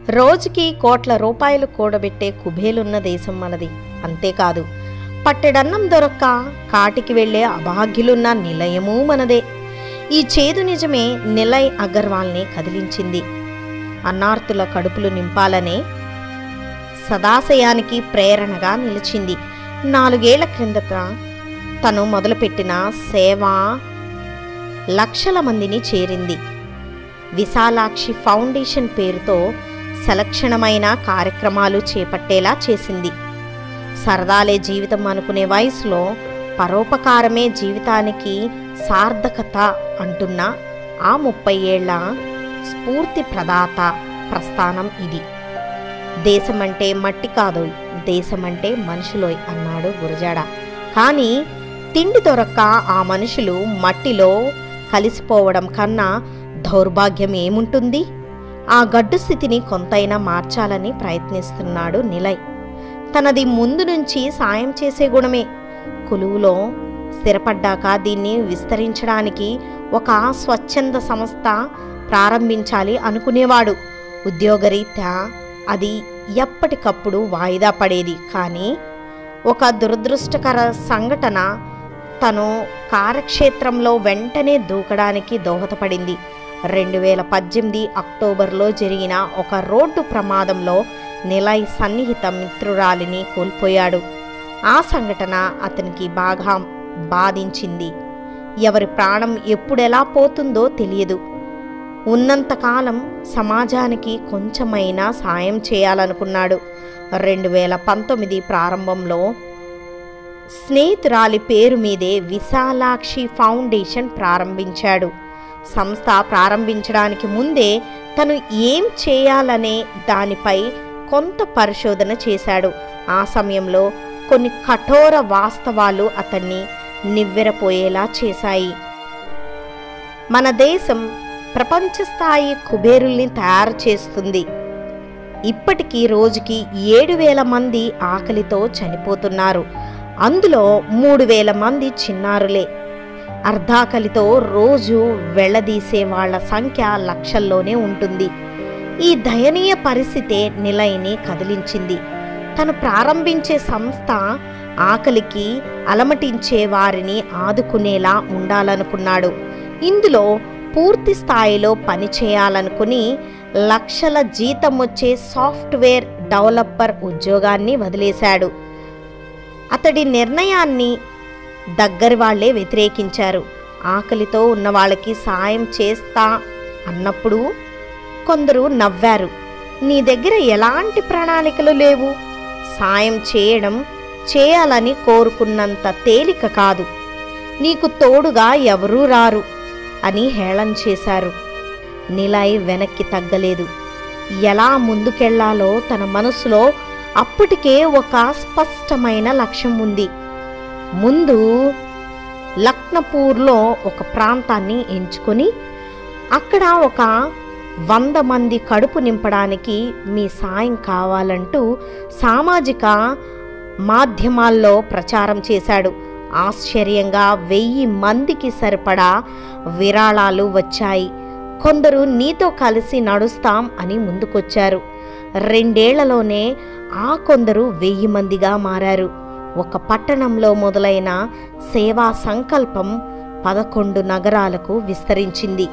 రోజుకి కోట్ల రూపాయలు కూడబెట్టే కుబేలున్న దేశం మనది అంతేకాదు పట్టెడన్నం దొరక్క కాటికి వెళ్లే అభాగ్యులున్న నిలయమూ మనదే ఈ చేదు నిజమే నిలయ్ అగర్వాల్ని కదిలించింది అన్నార్తుల కడుపులు నింపాలనే సదాశయానికి ప్రేరణగా నిలిచింది నాలుగేళ్ల క్రిందట తను మొదలుపెట్టిన సేవ లక్షల మందిని చేరింది విశాలాక్షి ఫౌండేషన్ పేరుతో సలక్షణమైన కార్యక్రమాలు చేపట్టేలా చేసింది సరదాలే జీవితం అనుకునే వయసులో పరోపకారమే జీవితానికి సార్థకత అంటున్న ఆ ముప్పై ఏళ్ల స్ఫూర్తి ప్రదాత ప్రస్థానం ఇది దేశమంటే మట్టి కాదోయ్ దేశమంటే మనుషులోయ్ అన్నాడు గురజాడ కానీ తిండి దొరక్క ఆ మనుషులు మట్టిలో కలిసిపోవడం కన్నా దౌర్భాగ్యం ఏముంటుంది ఆ గడ్డు స్థితిని కొంతైనా మార్చాలని ప్రయత్నిస్తున్నాడు నిలయ్ తనది ముందు నుంచి సాయం చేసే గుణమే కొలువులో స్థిరపడ్డాక దీన్ని విస్తరించడానికి ఒక స్వచ్ఛంద సంస్థ ప్రారంభించాలి అనుకునేవాడు ఉద్యోగరీత్యా అది ఎప్పటికప్పుడు వాయిదా పడేది కానీ ఒక దురదృష్టకర సంఘటన తను కార్యక్షేత్రంలో వెంటనే దూకడానికి దోహదపడింది రెండు వేల పద్దెనిమిది అక్టోబర్లో జరిగిన ఒక రోడ్డు ప్రమాదంలో నిలయ్ సన్నిహిత మిత్రురాలిని కోల్పోయాడు ఆ సంఘటన అతనికి బాగా బాధించింది ఎవరి ప్రాణం ఎప్పుడెలా పోతుందో తెలియదు ఉన్నంతకాలం సమాజానికి కొంచెమైనా సాయం చేయాలనుకున్నాడు రెండు వేల పంతొమ్మిది ప్రారంభంలో స్నేహితురాలి పేరు మీదే విశాలాక్షి ఫౌండేషన్ ప్రారంభించాడు సంస్థ ప్రారంభించడానికి ముందే తను ఏం చేయాలనే దానిపై కొంత పరిశోధన చేశాడు ఆ సమయంలో కొన్ని కఠోర వాస్తవాలు అతన్ని నివ్వెరపోయేలా చేశాయి మన దేశం ప్రపంచ స్థాయి కుబేరుల్ని తయారు చేస్తుంది ఇప్పటికీ రోజుకి ఏడు వేల మంది ఆకలితో చనిపోతున్నారు అందులో మూడు వేల మంది చిన్నారులే అర్ధాకలితో రోజు వెళ్ళదీసే వాళ్ళ సంఖ్య లక్షల్లోనే ఉంటుంది ఈ దయనీయ పరిస్థితే నిలయని కదిలించింది తను ప్రారంభించే సంస్థ ఆకలికి అలమటించే వారిని ఆదుకునేలా ఉండాలనుకున్నాడు ఇందులో పూర్తి స్థాయిలో పనిచేయాలనుకుని లక్షల జీతం వచ్చే సాఫ్ట్వేర్ డెవలపర్ ఉద్యోగాన్ని వదిలేశాడు అతడి నిర్ణయాన్ని దగ్గరి వాళ్లే వ్యతిరేకించారు ఆకలితో ఉన్న వాళ్ళకి సాయం చేస్తా అన్నప్పుడు కొందరు నవ్వారు నీ దగ్గర ఎలాంటి ప్రణాళికలు లేవు సాయం చేయడం చేయాలని కోరుకున్నంత తేలిక కాదు నీకు తోడుగా ఎవరూ రారు అని హేళన చేశారు నిలయ్ వెనక్కి తగ్గలేదు ఎలా ముందుకెళ్లాలో తన మనసులో అప్పటికే ఒక స్పష్టమైన లక్ష్యం ఉంది ముందు లక్నపూర్లో ఒక ప్రాంతాన్ని ఎంచుకొని అక్కడ ఒక వంద మంది కడుపు నింపడానికి మీ సాయం కావాలంటూ సామాజిక మాధ్యమాల్లో ప్రచారం చేశాడు ఆశ్చర్యంగా వెయ్యి మందికి సరిపడా విరాళాలు వచ్చాయి కొందరు నీతో కలిసి నడుస్తాం అని ముందుకొచ్చారు రెండేళ్లలోనే ఆ కొందరు వెయ్యి మందిగా మారారు ఒక పట్టణంలో మొదలైన సేవా సంకల్పం పదకొండు నగరాలకు విస్తరించింది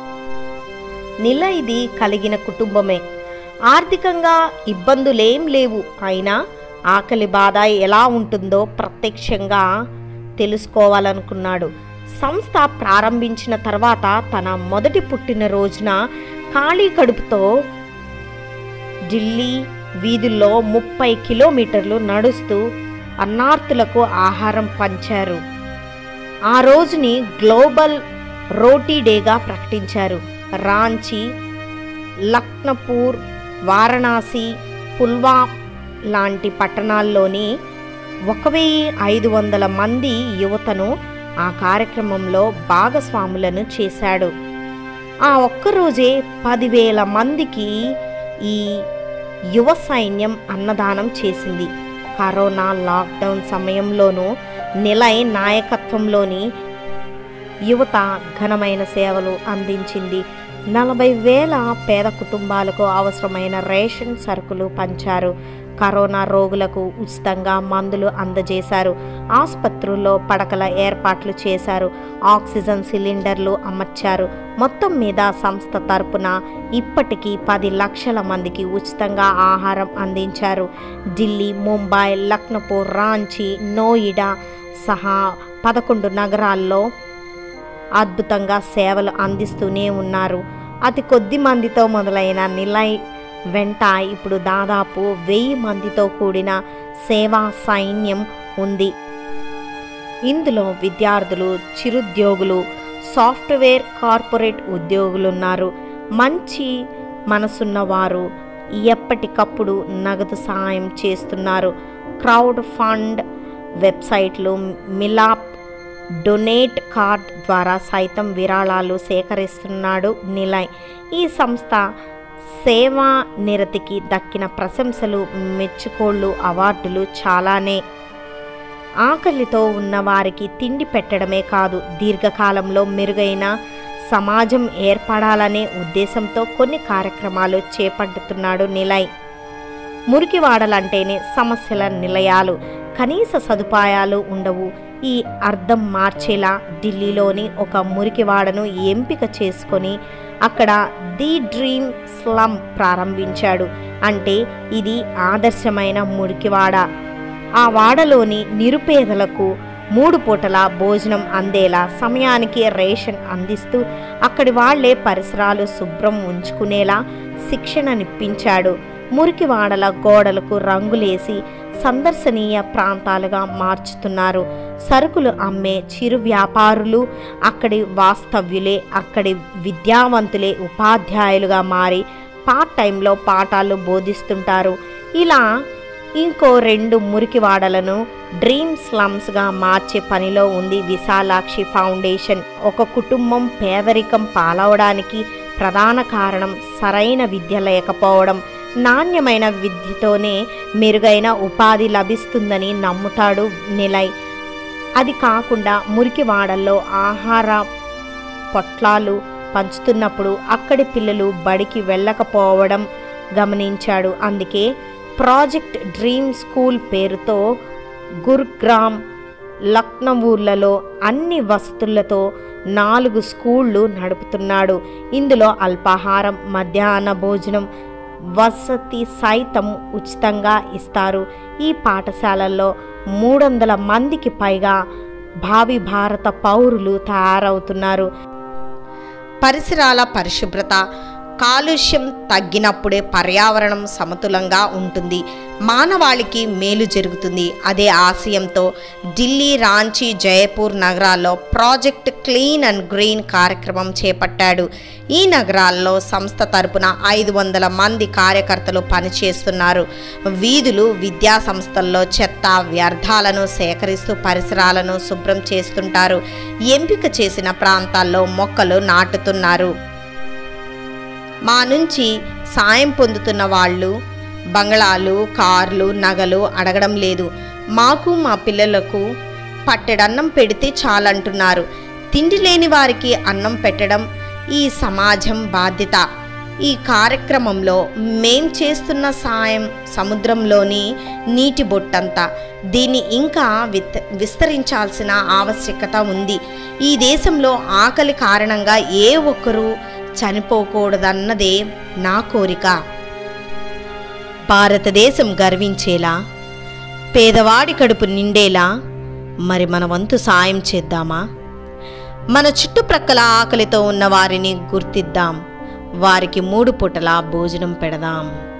నిలయిది కలిగిన కుటుంబమే ఆర్థికంగా ఇబ్బందులేం లేవు అయినా ఆకలి బాధ ఎలా ఉంటుందో ప్రత్యక్షంగా తెలుసుకోవాలనుకున్నాడు సంస్థ ప్రారంభించిన తర్వాత తన మొదటి పుట్టినరోజున ఖాళీ కడుపుతో ఢిల్లీ వీధుల్లో ముప్పై కిలోమీటర్లు నడుస్తూ అన్నార్తులకు ఆహారం పంచారు ఆ రోజుని గ్లోబల్ రోటీ డేగా ప్రకటించారు రాంచీ లక్నపూర్ వారణాసి పుల్వా లాంటి పట్టణాల్లోని ఒక వెయ్యి ఐదు వందల మంది యువతను ఆ కార్యక్రమంలో భాగస్వాములను చేశాడు ఆ ఒక్కరోజే పదివేల మందికి ఈ యువ సైన్యం అన్నదానం చేసింది కరోనా లాక్డౌన్ సమయంలోనూ నిలయ్ నాయకత్వంలోని యువత ఘనమైన సేవలు అందించింది నలభై వేల పేద కుటుంబాలకు అవసరమైన రేషన్ సరుకులు పంచారు కరోనా రోగులకు ఉచితంగా మందులు అందజేశారు ఆసుపత్రుల్లో పడకల ఏర్పాట్లు చేశారు ఆక్సిజన్ సిలిండర్లు అమర్చారు మొత్తం మీద సంస్థ తరపున ఇప్పటికీ పది లక్షల మందికి ఉచితంగా ఆహారం అందించారు ఢిల్లీ ముంబై లక్నపూర్ రాంచీ నోయిడా సహా పదకొండు నగరాల్లో అద్భుతంగా సేవలు అందిస్తూనే ఉన్నారు అతి కొద్ది మందితో మొదలైన నిలయ్ వెంట ఇప్పుడు దాదాపు వెయ్యి మందితో కూడిన సేవా సైన్యం ఉంది ఇందులో విద్యార్థులు చిరుద్యోగులు సాఫ్ట్వేర్ కార్పొరేట్ ఉద్యోగులున్నారు మంచి మనసున్న వారు ఎప్పటికప్పుడు నగదు సహాయం చేస్తున్నారు క్రౌడ్ ఫండ్ వెబ్సైట్లు మిలాప్ డొనేట్ కార్డ్ ద్వారా సైతం విరాళాలు సేకరిస్తున్నాడు నిలయ్ ఈ సంస్థ సేవా నిరతికి దక్కిన ప్రశంసలు మెచ్చుకోళ్ళు అవార్డులు చాలానే ఆకలితో ఉన్న వారికి తిండి పెట్టడమే కాదు దీర్ఘకాలంలో మెరుగైన సమాజం ఏర్పడాలనే ఉద్దేశంతో కొన్ని కార్యక్రమాలు చేపడుతున్నాడు నిలయ్ మురికివాడలంటేనే సమస్యల నిలయాలు కనీస సదుపాయాలు ఉండవు ఈ అర్థం మార్చేలా ఢిల్లీలోని ఒక మురికివాడను ఎంపిక చేసుకొని అక్కడ ది డ్రీమ్ స్లమ్ ప్రారంభించాడు అంటే ఇది ఆదర్శమైన మురికివాడ ఆ వాడలోని నిరుపేదలకు మూడు పూటల భోజనం అందేలా సమయానికి రేషన్ అందిస్తూ అక్కడి వాళ్లే పరిసరాలు శుభ్రం ఉంచుకునేలా శిక్షణనిప్పించాడు మురికివాడల గోడలకు రంగులేసి సందర్శనీయ ప్రాంతాలుగా మార్చుతున్నారు సరుకులు అమ్మే చిరు వ్యాపారులు అక్కడి వాస్తవ్యులే అక్కడి విద్యావంతులే ఉపాధ్యాయులుగా మారి పార్ట్ టైంలో పాఠాలు బోధిస్తుంటారు ఇలా ఇంకో రెండు మురికివాడలను డ్రీమ్ స్లమ్స్గా మార్చే పనిలో ఉంది విశాలాక్షి ఫౌండేషన్ ఒక కుటుంబం పేదరికం పాలవడానికి ప్రధాన కారణం సరైన విద్య లేకపోవడం నాణ్యమైన విద్యతోనే మెరుగైన ఉపాధి లభిస్తుందని నమ్ముతాడు నిలయ్ అది కాకుండా మురికివాడల్లో ఆహార పొట్లాలు పంచుతున్నప్పుడు అక్కడి పిల్లలు బడికి వెళ్ళకపోవడం గమనించాడు అందుకే ప్రాజెక్ట్ డ్రీమ్ స్కూల్ పేరుతో గుర్గ్రామ్ లక్నవూర్లలో అన్ని వసతులతో నాలుగు స్కూళ్ళు నడుపుతున్నాడు ఇందులో అల్పాహారం మధ్యాహ్న భోజనం వసతి సైతం ఉచితంగా ఇస్తారు ఈ పాఠశాలల్లో మూడు వందల మందికి పైగా భావి భారత పౌరులు తయారవుతున్నారు పరిసరాల పరిశుభ్రత కాలుష్యం తగ్గినప్పుడే పర్యావరణం సమతులంగా ఉంటుంది మానవాళికి మేలు జరుగుతుంది అదే ఆశయంతో ఢిల్లీ రాంచీ జయపూర్ నగరాల్లో ప్రాజెక్ట్ క్లీన్ అండ్ గ్రీన్ కార్యక్రమం చేపట్టాడు ఈ నగరాల్లో సంస్థ తరపున ఐదు వందల మంది కార్యకర్తలు పనిచేస్తున్నారు వీధులు విద్యా సంస్థల్లో చెత్త వ్యర్థాలను సేకరిస్తూ పరిసరాలను శుభ్రం చేస్తుంటారు ఎంపిక చేసిన ప్రాంతాల్లో మొక్కలు నాటుతున్నారు మా నుంచి సాయం పొందుతున్న వాళ్ళు బంగళాలు కార్లు నగలు అడగడం లేదు మాకు మా పిల్లలకు పట్టెడన్నం పెడితే చాలంటున్నారు తిండి లేని వారికి అన్నం పెట్టడం ఈ సమాజం బాధ్యత ఈ కార్యక్రమంలో మేం చేస్తున్న సాయం సముద్రంలోని నీటి బొట్టంతా దీన్ని ఇంకా విత్ విస్తరించాల్సిన ఆవశ్యకత ఉంది ఈ దేశంలో ఆకలి కారణంగా ఏ ఒక్కరూ చనిపోకూడదన్నదే నా కోరిక భారతదేశం గర్వించేలా పేదవాడి కడుపు నిండేలా మరి మన వంతు సాయం చేద్దామా మన చుట్టుప్రక్కల ఆకలితో ఉన్న వారిని గుర్తిద్దాం వారికి మూడు పూటలా భోజనం పెడదాం